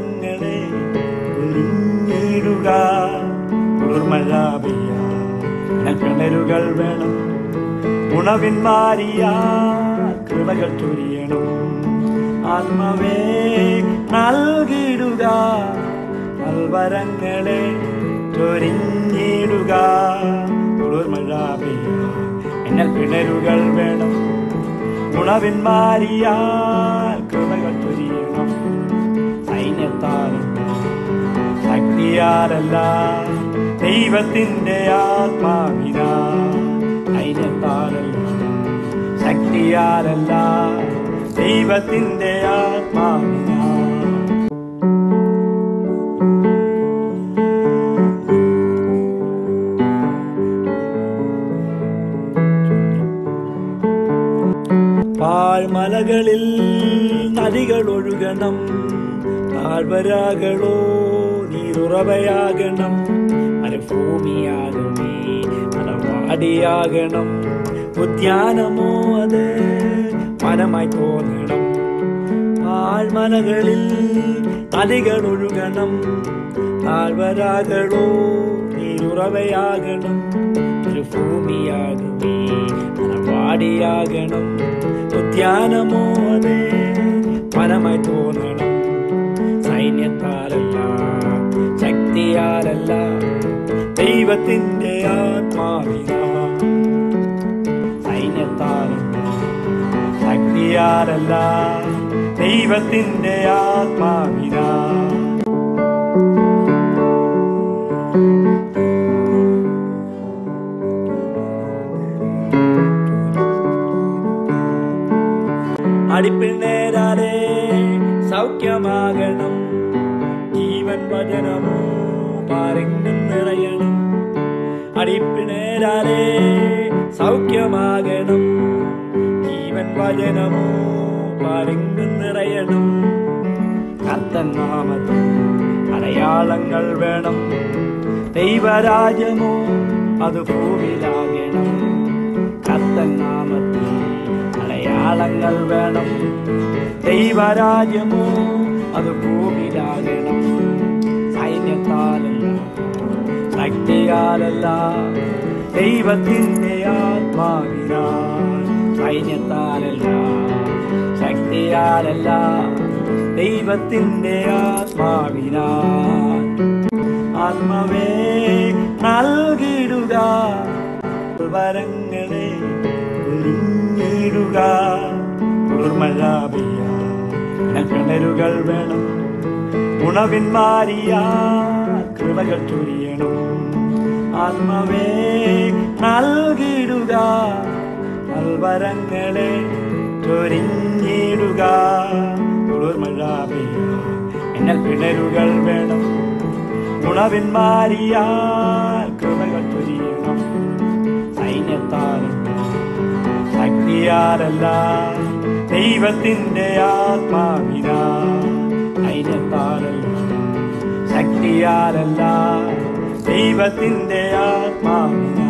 പുൽവരങ്ങളെ വിരിഞ്ഞിടുക കുളിർമഴ പെയ്യാൻ കിണറുകൾ വേണം ഉണവിൻ മാറിയ കൃപകൾ ചൊരിയണം ആത്മാവേ നൽകിടുക നൽവരങ്ങളെ ചൊരിഞ്ഞിടുക കുളിർമഴ പെയ്യാൻ എന്നാൽ കിണറുകൾ വേണം ഉണവിൻ മാറിയ കൃപകൾ ചൊരിയണം സൈന്യത്താലല്ല ശക്തിയാലല്ല ദൈവത്തിന്റെ ആത്മാവിന സൈന്യത്താലല്ല ശക്തിയാലല്ല ദൈവത്തിന്റെ ആത്മാവിന പാഴ്മലകളിൽ നദികൾ ഒഴുകണം താഴ്വരകളോ നീരുറവയാകണം മരുഭൂമിയാകണേ മലവാടിയാകണം ഉദ്യാനമോ അത് വനമായി തോന്നണം പാഴ്മലകളിൽ നദികൾ ഒഴുകണം താഴ്വരകളോ നീരുറവയാകണം മരുഭൂമിയാകണേ മലവാടിയാകണം ഉദ്യാനമോ അത് വനമായി തോന്നണം സൈന്യത്താലല്ല ശക്തിയാലല്ല ദൈവത്തിന്റെ ആത്മാവിന സൈന്യത്താലല്ല ശക്തിയാലല്ല ദൈവത്തിന്റെ ആത്മാവിന അടിപ്പിൽ നേരാതെ സൗഖ്യമാകണം ജീവൻ വചനമോ പാരെങ്ങും നിറയണം അടിപ്പിൽ നേരാതെ സൗഖ്യമാകണം ജീവൻ വചനമോ പാരെങ്ങും നിറയണം കത്തനാമത്തിൽ അടയാളങ്ങൾ വേണം ദൈവരാജ്യമോ അത് ഭൂമിയിലാകണം കത്തനാമത്തിൽ അടയാളങ്ങൾ വേണം ദൈവരാജ്യമോ അത് ഭൂമിയിലാകണം സൈന്യത്താലല്ല ശക്തിയാലല്ല ദൈവത്തിന്റെ ആത്മാവിനാൽ സൈന്യത്താലല്ല ശക്തിയാലല്ല ദൈവത്തിന്റെ ആത്മാവിനാൽ ആത്മാവേ നൽകിടുക വരങ്ങളെ വിരിഞ്ഞിടുക കുളിർമഴ പെയ്യാൻ കിണറുകൾ വേണം ഉണവിൻ മാറിയ കൃപകൾ ചൊരിയണം ആത്മാവേ നൽകിടുക നൽവരങ്ങളെ ചൊരിഞ്ഞിടുക കുളിർമഴ പെയ്യാൻ എന്നാൽ കിണറുകൾ വേണം ഉണവിൻ മാറിയ കൃപകൾ ചൊരിയണം സൈന്യത്താലല്ല ശക്തിയാലല്ല ദൈവത്തിന്റെ ആത്മാവിന സൈന്യത്താലല്ല ശക്തിയാലല്ല ദൈവത്തിന്റെ ആത്മാവിന